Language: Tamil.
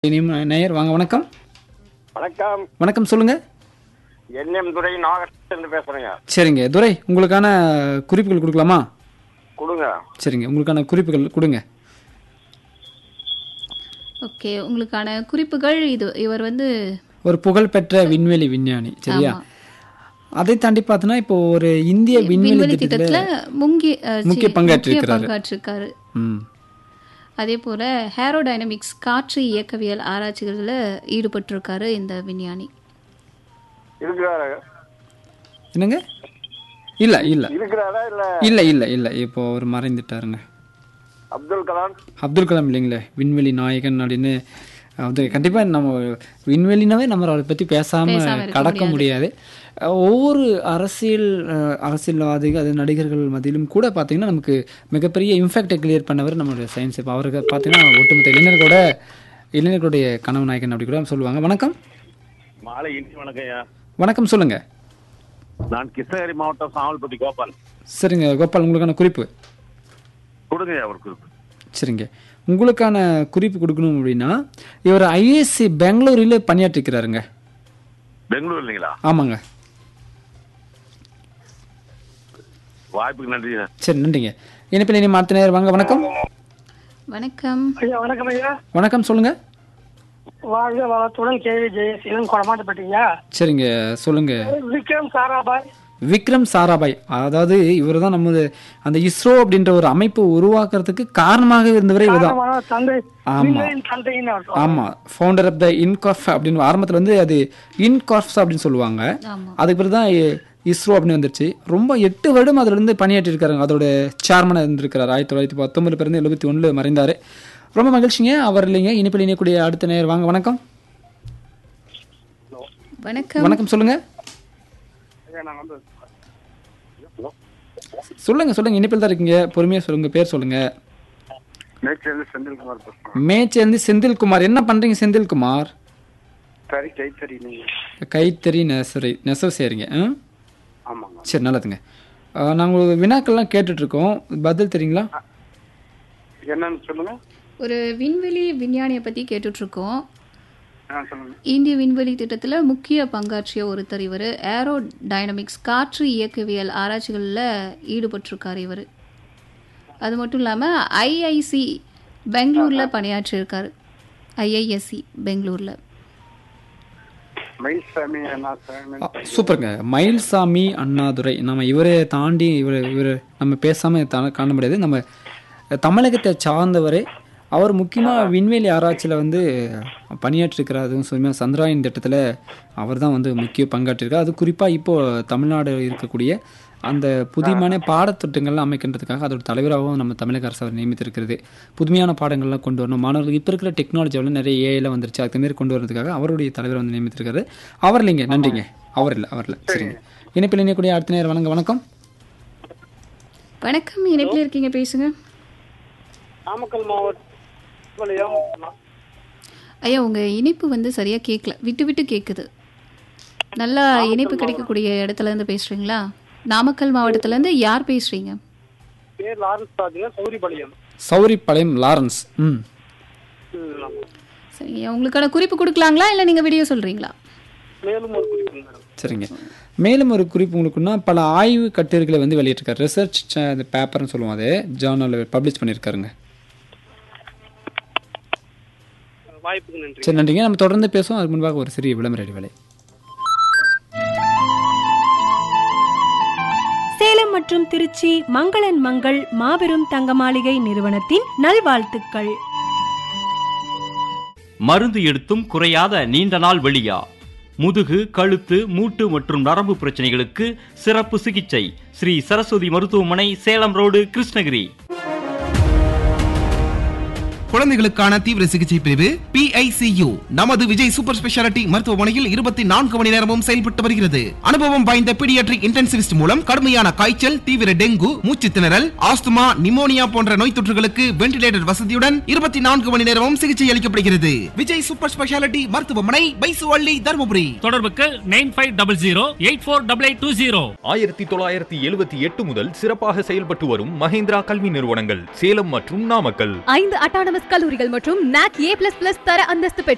இனியும் நேயர் வாங்க வணக்கம் வணக்கம் வணக்கம் சொல்லுங்க என்எம் துறை நாகரசன் பேசுறேங்க சரிங்க துரை உங்களுக்கான குறிப்புகள் கொடுக்கலாமா கொடுங்க சரிங்க உங்களுக்கான குறிப்புகள் கொடுங்க ஓகே உங்களுக்கான குறிப்புகள் இது இவர் வந்து ஒரு புகழ்பெற்ற விண்வெளி விஞ்ஞானி சரியா ஆமா. அதை தாண்டி பார்த்தோன்னா இப்போ ஒரு இந்திய விண்வெளி விண்வெளி திட்டத்தில் திட்டத்துல முக்கிய அஹ், முக்கிய சி- பங்காற்றியிருக்கிறாரு. பங்காற்றிருக்காரு ம் அதே போல ஹேரோடைனமிக்ஸ் காற்று இயக்கவியல் ஆராய்ச்சிகளில் ஈடுபட்டிருக்காரு இந்த விஞ்ஞானி இருக்கிறாரா என்னங்க இல்லை இல்லை இருக்கிறாரா இல்ல இல்லை இல்லை இல்லை இப்போ அவர் மறைந்துட்டாருங்க அப்துல் கலாம் அப்துல் கலாம் இல்லைங்களே விண்வெளி நாயகன் அப்படின்னு அது கண்டிப்பாக நம்ம விண்வெளினாவே நம்ம அவரை பற்றி பேசாமல் பேசாம இருக்க கடக்க முடியாது அஹ் ஒவ்வொரு அரசியல் அஹ், அரசியல்வாதிகள் அது நடிகர்கள் மத்தியிலும் கூட பார்த்தீங்கன்னா நமக்கு மிகப்பெரிய இம்பாக்டை கிளியர் பண்ணவர் நம்மளுடைய சயின்ஸ் இப்போ அவருக்கு பார்த்தீங்கன்னா ஒட்டுமொத்த இளைஞர்களோட இளைஞர்களுடைய கனவு நாயகன் அப்படி கூட சொல்லுவாங்க வணக்கம் மாலை இன்றி வணக்கம் ஐயா வணக்கம் சொல்லுங்க நான் கிருஷ்ணகிரி மாவட்டம் சாமல்பட்டி கோபால் சரிங்க கோபால் உங்களுக்கான குறிப்பு கொடுங்க ஐயா ஒரு குறிப்பு சரிங்க உங்களுக்கான குறிப்பு கொடுக்கணும் அப்படின்னா இவர் ஐஏஎஸ்சி பெங்களூரில் பணியாற்றிருக்கிறாருங்க பெங்களூர் இல்லைங்களா ஆமாங்க வாய்ப்புக்கு நன்றி ஐயா. சரி நன்றிங்க இனிப்பில் இனி மாற்ற நேரம் வாங்க வணக்கம் வணக்கம் ஐயா வணக்கம் ஐயா வணக்கம் சொல்லுங்க வாழ்க வளத்துடன் கேவி ஜெயசீலன் கொடமாட்டப்பட்டீங்க சரிங்க சொல்லுங்க விக்ரம் சாராபாய் விக்ரம் சாராபாய் அதாவது இவர் தான் நமது அந்த இஸ்ரோ அப்படின்ற ஒரு அமைப்பு உருவாக்குறதுக்கு காரணமாக இருந்தவரே இவர் தான் காரணமான தந்தை ஆமா. விண்வெளியின் தந்தைன்னு அவர் சொல்றார். ஆமா ஃபவுண்டர் ஆஃப் த இன்கார்ஃப் அப்படின்னு ஆரம்பத்தில் வந்து அது இன்கார்ஃப்ஸ் அப்படின்னு சொல்லுவாங்க ஆமா அதுக்கு பிறகு தான் இ- இஸ்ரோ அப்படின்னு வந்துருச்சு ரொம்ப எட்டு வருடம் அதுல இருந்து பணியாற்றி இருக்காருங்க அதோட சேர்மனாக இருந்திருக்கிறார் ஆயிரத்தி தொள்ளாயிரத்தி பத்தொன்பது பிறந்து எழுபத்தி ஒண்ணுல மறைந்தாரு ரொம்ப மகிழ்ச்சிங்க அவர் இல்லைங்க இனிப்பில் இணையக்கூடிய அடுத்த நேர் வாங்க வணக்கம் வணக்கம் வணக்கம் சொல்லுங்க சொல்லுங்க சொல்லுங்க இனிப்பில் தான் இருக்கீங்க பொறுமையா சொல்லுங்க பேர் சொல்லுங்க நேற்று செந்தில்குமார் பேசுறேன் மேய்ச்சேர்ந்து செந்தில்குமார் என்ன பண்றீங்க செந்தில்குமார் சரி கைத்தறி நீங்க கைத்தறி நெசரி நெசவு செய்றீங்க ஆ? ஆமாங்க சரி நல்லதுங்க ஆ, நாங்க ஒரு வினாக்கள்லாம் கேட்டுட்டு இருக்கோம் பதில் தெரியுங்களா என்னன்னு சொல்லுங்க ஒரு விண்வெளி விஞ்ஞானியை பற்றி கேட்டுட்ருக்கோம் ஆ சொல்லுங்க இந்திய விண்வெளி திட்டத்தில் முக்கிய பங்காற்றிய ஒருத்தர் இவர் ஏரோ டைனமிக்ஸ் காற்று இயக்கவியல் ஆராய்ச்சிகளில் ஈடுபட்டிருக்கார் இவர் அது மட்டும் இல்லாமல் ஐஐசி பெங்களூரில் பணியாற்றியிருக்காரு ஐஐஎஸ்சி பெங்களூரில் மயில்சாமி என்ன சாமி ஆ, சூப்பருங்க மயில்சாமி அண்ணாதுரை நம்ம இவரை தாண்டி இவர் இவர் நம்ம பேசாம த- காண முடியாது நம்ம தமிழகத்தை சார்ந்தவரே அவர் முக்கியமாக விண்வெளி ஆராய்ச்சியில் வந்து பணியாற்றிருக்கிறார் அதுவும் சொல்லுமே சந்திராயன் திட்டத்தில் அவர் தான் வந்து முக்கிய பங்காற்றிருக்கார் அது குறிப்பாக இப்போது தமிழ்நாடு இருக்கக்கூடிய அந்த புதுமையான பாடத்திட்டங்கள்லாம் அமைக்கின்றதுக்காக அதோட தலைவராகவும் நம்ம தமிழக அரசு அவர் நியமித்திருக்கிறது புதுமையான பாடங்கள்லாம் கொண்டு வரணும் மாணவர்கள் இப்போ இருக்கிற டெக்னாலஜியில் நிறைய ஏஐலாம் வந்துருச்சு அதுக்கு மாரி கொண்டு வரதுக்காக அவருடைய தலைவர் வந்து நியமித்திருக்காரு அவர் இல்லைங்க நன்றிங்க அவர் இல்லை அவர் இல்லை சரிங்க இணைப்பில் இணையக்கூடிய அடுத்த நேரம் வணங்க வணக்கம் வணக்கம் இணைப்பில் இருக்கீங்க பேசுங்க நாமக்கல் மாவட்டம் ஐயா உங்கள் இணைப்பு வந்து சரியாக கேட்கல விட்டு விட்டு கேட்குது நல்லா இணைப்பு கிடைக்கக்கூடிய இடத்துல இருந்து பேசுகிறீங்களா நாமக்கல் மாவட்டத்துலேருந்து யார் பேசுகிறீங்க பேர் லாரன்ஸ் பாத்தீங்க சௌரிபாளையம் சௌரிப்பாளையம் லாரன்ஸ் ம் சரிங்க உங்களுக்கான குறிப்பு கொடுக்கலாங்களா இல்லை நீங்கள் வீடியோ சொல்கிறீங்களா மேலும் ஒரு குறிப்பு மேடம் சரிங்க மேலும் ஒரு குறிப்பு உங்களுக்குன்னா பல ஆய்வு கட்டுரைகளை வந்து வெளியிட்டிருக்காரு ரிசர்ச் அந்த பேப்பர்னு சொல்லுவோம் அது ஜேர்னலில் பப்ளிஷ் பண்ணியிருக்காருங்க வாய்ப்புக்கு நன்றி சரி நன்றிங்க நம்ம தொடர்ந்து பேசுவோம் அதுக்கு முன்பாக ஒரு சிறிய விளம்பர இடைவேளை சேலம் மற்றும் திருச்சி மங்களன் மங்கள் மாபெரும் தங்க மாளிகை நிறுவனத்தின் நல்வாழ்த்துக்கள் மருந்து எடுத்தும் குறையாத நீண்ட நாள் வெளியா முதுகு கழுத்து மூட்டு மற்றும் நரம்பு பிரச்சனைகளுக்கு சிறப்பு சிகிச்சை ஸ்ரீ சரஸ்வதி மருத்துவமனை சேலம் ரோடு கிருஷ்ணகிரி குழந்தைகளுக்கான தீவிர சிகிச்சை பிரிவு PICU நமது விஜய் சூப்பர் ஸ்பெஷாலிட்டி மருத்துவமனையில் இருபத்தி நான்கு மணி நேரமும் செயல்பட்டு வருகிறது அனுபவம் வாய்ந்த பீடியாட்ரிக் இன்டென்சிவிஸ்ட் மூலம் கடுமையான காய்ச்சல் தீவிர டெங்கு மூச்சு திணறல் ஆஸ்துமா நிமோனியா போன்ற நோய் தொற்றுகளுக்கு வென்டிலேட்டர் வசதியுடன் இருபத்தி நான்கு மணி நேரமும் சிகிச்சை அளிக்கப்படுகிறது விஜய் சூப்பர் ஸ்பெஷாலிட்டி மருத்துவமனை பைசுவள்ளி தருமபுரி தொடர்புக்கு nine five double zero eight four double eight two zero ஆயிரத்தி தொள்ளாயிரத்தி எழுபத்தி எட்டு முதல் சிறப்பாக செயல்பட்டு வரும் மஹேந்திரா கல்வி நிறுவனங்கள் சேலம் மற்றும் நாமக்கல் ஐந்து அட்டானமஸ் கல்லூரிகள் மற்றும் நாக் ஏ பிளஸ் பிளஸ் தர அந்தஸ்து பெற்ற